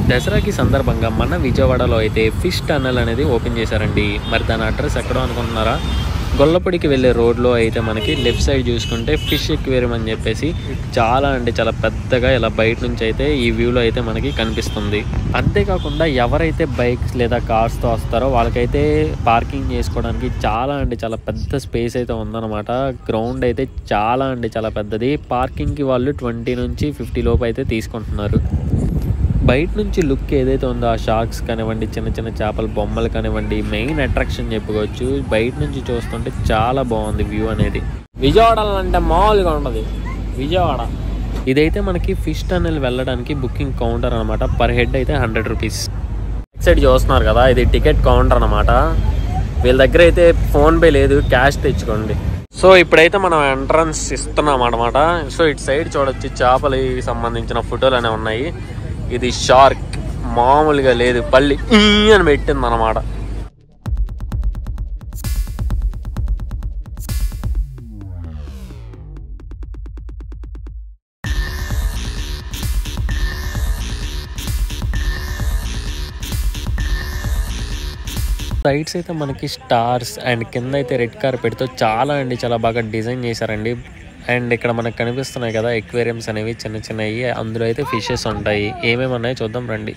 దసరాకి సందర్భంగా మన విజయవాడలో అయితే ఫిష్ టన్నల్ అనేది ఓపెన్ చేశారండి మరి దాని అడ్రస్ ఎక్కడో అనుకుంటున్నారా గొల్లపూడికి వెళ్ళే రోడ్లో అయితే మనకి లెఫ్ట్ సైడ్ చూసుకుంటే ఫిష్ ఎక్వేరియం అని చెప్పేసి చాలా అంటే చాలా పెద్దగా ఇలా బయట నుంచి అయితే ఈ వ్యూలో అయితే మనకి కనిపిస్తుంది అంతేకాకుండా ఎవరైతే బైక్స్ లేదా కార్స్తో వస్తారో వాళ్ళకైతే పార్కింగ్ చేసుకోవడానికి చాలా అంటే చాలా పెద్ద స్పేస్ అయితే ఉందన్నమాట గ్రౌండ్ అయితే చాలా అంటే చాలా పెద్దది పార్కింగ్కి వాళ్ళు ట్వంటీ నుంచి ఫిఫ్టీ లోపు అయితే తీసుకుంటున్నారు బయట నుంచి లుక్ ఏదైతే ఉందో ఆ షార్క్స్ కానివ్వండి చిన్న చిన్న చేపల బొమ్మలు కానివ్వండి మెయిన్ అట్రాక్షన్ చెప్పుకోవచ్చు బయట నుంచి చూస్తుంటే చాలా బాగుంది వ్యూ అనేది విజయవాడలో అంటే మామూలుగా ఉండదు విజయవాడ ఇదైతే మనకి ఫిష్ టన్నెల్ వెళ్ళడానికి బుకింగ్ కౌంటర్ అనమాట పర్ హెడ్ అయితే హండ్రెడ్ రూపీస్ సైడ్ చూస్తున్నారు కదా ఇది టికెట్ కౌంటర్ అనమాట వీళ్ళ దగ్గర అయితే ఫోన్ పే లేదు క్యాష్ తెచ్చుకోండి సో ఇప్పుడైతే మనం ఎంట్రన్స్ ఇస్తున్నాం అనమాట సో ఇటు సైడ్ చూడొచ్చు చేపలకి సంబంధించిన ఫోటోలు అనేవి ఉన్నాయి ఇది షార్క్ మామూలుగా లేదు పల్లి ఈ అని పెట్టింది అనమాట సైడ్స్ అయితే మనకి స్టార్స్ అండ్ కింద అయితే రెడ్ కార్పెట్తో చాలా అండి చాలా బాగా డిజైన్ చేశారండి అండ్ ఇక్కడ మనకు కనిపిస్తున్నాయి కదా ఎక్వేరియంస్ అనేవి చిన్న చిన్నవి అందులో అయితే ఫిషెస్ ఉంటాయి ఏమేమి ఉన్నాయో చూద్దాం రండి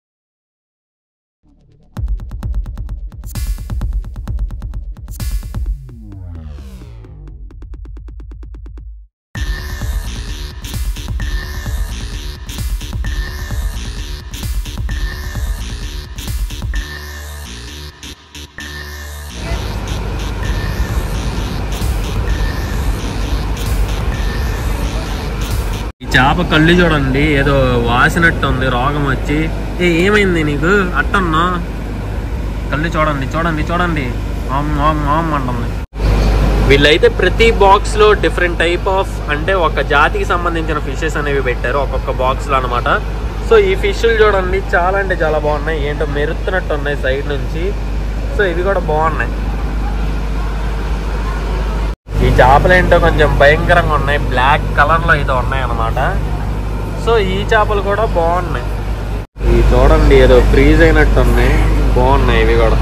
ఈ చేప కళ్ళు చూడండి ఏదో వాసినట్టు ఉంది రోగం వచ్చి ఏ ఏమైంది నీకు అట్టన్నా కళ్ళు చూడండి చూడండి చూడండి ఆమ్ ఆమ్ ఆమ్ అంటుంది వీళ్ళైతే ప్రతి బాక్స్ లో డిఫరెంట్ టైప్ ఆఫ్ అంటే ఒక జాతికి సంబంధించిన ఫిషెస్ అనేవి పెట్టారు ఒక్కొక్క బాక్స్ లో అనమాట సో ఈ ఫిష్లు చూడండి చాలా అంటే చాలా బాగున్నాయి ఏంటో మెరుస్తున్నట్టు ఉన్నాయి సైడ్ నుంచి సో ఇవి కూడా బాగున్నాయి ఈ చేపలు ఏంటో కొంచెం భయంకరంగా ఉన్నాయి బ్లాక్ కలర్ లో అయితే ఉన్నాయి అన్నమాట సో ఈ చేపలు కూడా బాగున్నాయి ఇవి చూడండి ఏదో ఫ్రీజ్ అయినట్టు ఉన్నాయి బాగున్నాయి ఇవి కూడా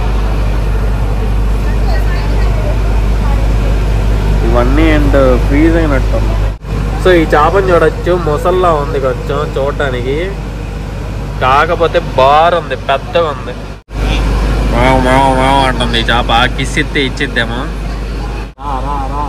ఇవన్నీ ఏంటో ఫ్రీజ్ అయినట్టు ఉన్నాయి సో ఈ చేపని చూడొచ్చు ముసల్లా ఉంది కొంచెం చూడటానికి కాకపోతే బార్ ఉంది పెద్దగా ఉంది మావ మావ మావ అంటుంది ఈ చేప కిస్ ఇస్తే ఇచ్చిద్దేమో రా రా రా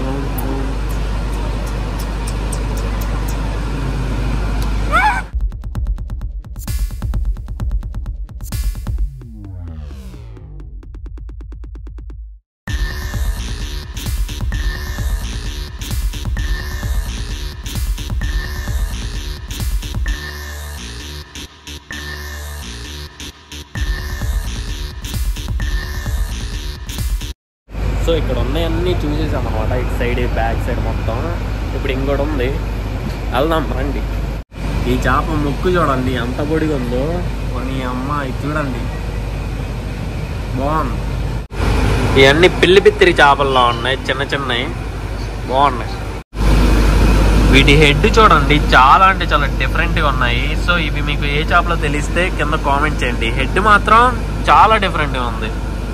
సో ఇక్కడ ఉన్నాయన్నీ చూసేసాం అనమాట ఇటు సైడ్ బ్యాక్ సైడ్ మొత్తం ఇప్పుడు ఇంకోటి ఉంది వెళ్దాం రండి ఈ చేప ముక్కు చూడండి ఎంత పొడిగా ఉందో నీ అమ్మ ఇది చూడండి బాగుంది ఇవన్నీ పిల్లి పిత్తిరి చేపల్లో ఉన్నాయి చిన్న చిన్నవి బాగున్నాయి వీటి హెడ్ చూడండి చాలా అంటే చాలా డిఫరెంట్గా ఉన్నాయి సో ఇవి మీకు ఏ చేపలో తెలిస్తే కింద కామెంట్ చేయండి హెడ్ మాత్రం చాలా డిఫరెంట్గా ఉంది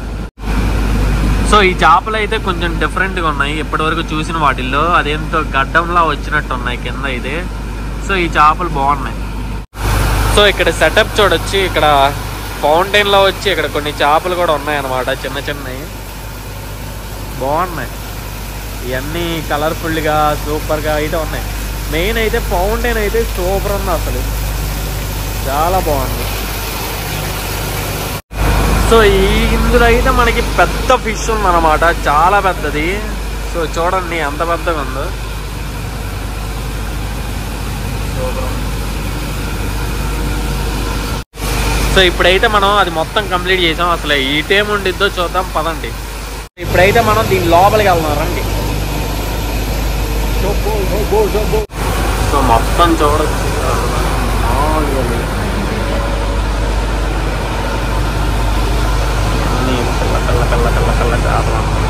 సో ఈ చేపలు అయితే కొంచెం డిఫరెంట్గా ఉన్నాయి ఇప్పటివరకు చూసిన వాటిల్లో అదేంతో గడ్డంలా వచ్చినట్టు ఉన్నాయి కింద ఇది సో ఈ చేపలు బాగున్నాయి సో ఇక్కడ సెటప్ చూడొచ్చు ఇక్కడ ఫౌంటైన్ లో వచ్చి ఇక్కడ కొన్ని చేపలు కూడా ఉన్నాయి అన్నమాట చిన్న చిన్నవి బాగున్నాయి ఇవన్నీ కలర్ఫుల్గా సూపర్గా అయితే ఉన్నాయి మెయిన్ అయితే ఫౌంటైన్ అయితే సూపర్ ఉంది అసలు చాలా బాగుంది సో ఈ ఇందులో అయితే మనకి పెద్ద ఫిష్ ఉందన్నమాట చాలా పెద్దది సో చూడండి ఎంత పెద్దగా ఉందో సో ఇప్పుడైతే మనం అది మొత్తం కంప్లీట్ చేసాం అసలు ఈ టైం ఉండిద్దో చూద్దాం పదండి ఇప్పుడైతే మనం దీని లోపలికి వెళ్దాం రండి సో మొత్తం చూడొచ్చు మామూలుగా లేదు. అన్నీ కళ్ళ కళ్ళ కళ్ళ కళ్ళ కళ్ళ చేపలు అన్నమాట.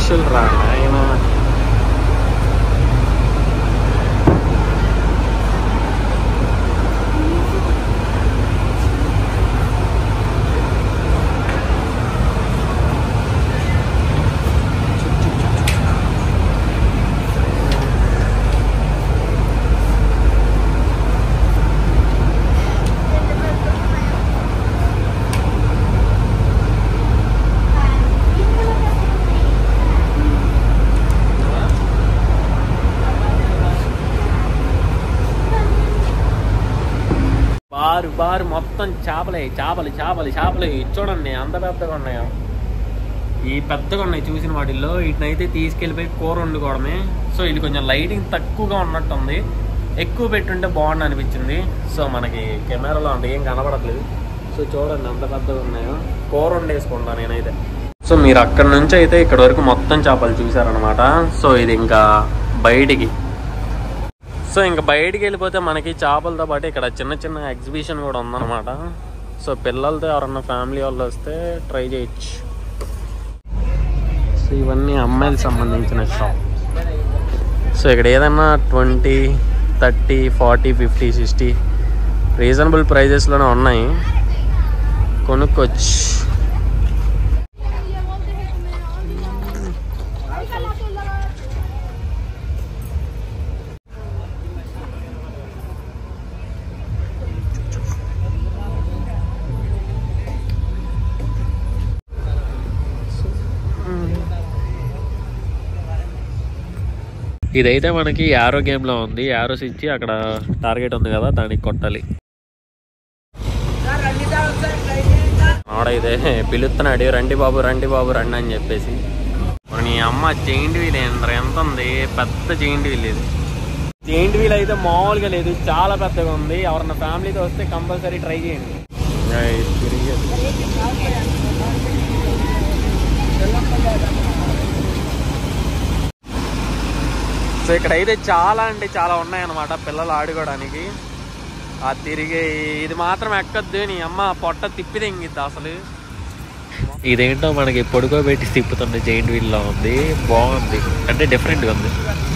ఫిష్లు రా నాయనా బారు బారు మొత్తం చేపలే చేపలు చేపలు చేపలు చూడండి అంత పెద్దగా ఉన్నాయో ఈ పెద్దగా ఉన్నాయి చూసిన వాటిల్లో వీటినైతే తీసుకెళ్ళిపోయి కూర వండుకోవడమే సో ఇది కొంచెం లైటింగ్ తక్కువగా ఉన్నట్టుంది ఎక్కువ పెట్టుంటే బాగుండు అనిపించింది సో మనకి కెమెరాలో అంటే ఏం కనబడట్లేదు సో చూడండి అంత పెద్దగా ఉన్నాయో కూర వండేసుకుంటా నేనైతే సో మీరు అక్కడ నుంచి అయితే ఇక్కడ వరకు మొత్తం చేపలు చూసారనమాట సో ఇది ఇంకా బయటికి సో ఇంకా బయటికి వెళ్ళిపోతే మనకి చేపలతో పాటు ఇక్కడ చిన్న చిన్న ఎగ్జిబిషన్ కూడా ఉందన్నమాట సో పిల్లలతో ఎవరన్నా ఫ్యామిలీ వాళ్ళు వస్తే ట్రై చేయొచ్చు సో ఇవన్నీ అమ్మాయిలకు సంబంధించిన షాప్ సో ఇక్కడ ఏదన్నా twenty thirty forty fifty sixty reasonable ప్రైజెస్లోనే ఉన్నాయి కొనుక్కోవచ్చు ఇదైతే మనకి యారో గేమ్లో ఉంది యారోస్ ఇచ్చి అక్కడ టార్గెట్ ఉంది కదా దానికి కొట్టాలి ఆడైతే పిలుస్తున్నాడు రండి బాబు రండి బాబు రండి అని చెప్పేసి మరి నీ అమ్మ జైంట్ వీల్ ఏంటారు ఎంత ఉంది పెద్ద జైంట్ వీల్ ఇది జైంట్ వీల్ అయితే మామూలుగా లేదు చాలా పెద్దగా ఉంది ఎవరన్నా ఫ్యామిలీతో వస్తే కంపల్సరీ ట్రై చేయండి ఏయ్, తిరిగేది. సో ఇక్కడైతే చాలా అంటే చాలా ఉన్నాయన్నమాట పిల్లలు ఆడుకోవడానికి ఆ తిరిగే ఇది మాత్రం ఎక్కద్దు నీ అమ్మ పొట్ట తిప్పి తెంగిద్ది అసలు ఇదేంటో మనకి పొడుకోబెట్టి తిప్పుతున్న జైంట్ వీల్లో ఉంది బాగుంది అంటే డిఫరెంట్గా ఉంది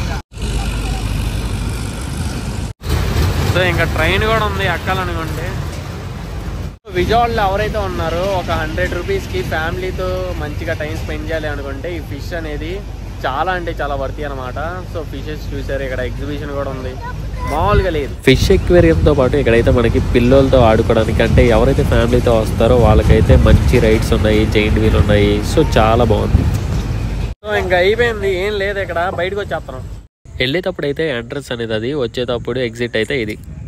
సో ఇంకా ట్రైన్ కూడా ఉంది ఎక్కాలనుకోండి విజయవాడలో ఎవరైతే ఉన్నారో ఒక హండ్రెడ్ రూపీస్కి ఫ్యామిలీతో మంచిగా టైం స్పెండ్ చేయాలి అనుకుంటే ఈ ఫిష్ అనేది చాలా అంటే చాలా వర్తి అనమాట సో ఫిషెస్ చూసారు ఇక్కడ ఎగ్జిబిషన్ కూడా ఉంది మామూలుగా లేదు ఫిష్ ఎక్వేరియంతో పాటు ఇక్కడైతే మనకి పిల్లలతో ఆడుకోవడానికి అంటే ఎవరైతే ఫ్యామిలీతో వస్తారో వాళ్ళకైతే మంచి రైడ్స్ ఉన్నాయి జైంట్ వీల్ ఉన్నాయి సో చాలా బాగుంది సో ఇంకా అయిపోయింది ఏం లేదు ఇక్కడ బయటకు వచ్చేస్తున్నాం వెళ్ళేటప్పుడు అయితే ఎంట్రన్స్ అనేది అది వచ్చేటప్పుడు ఎగ్జిట్ అయితే ఇది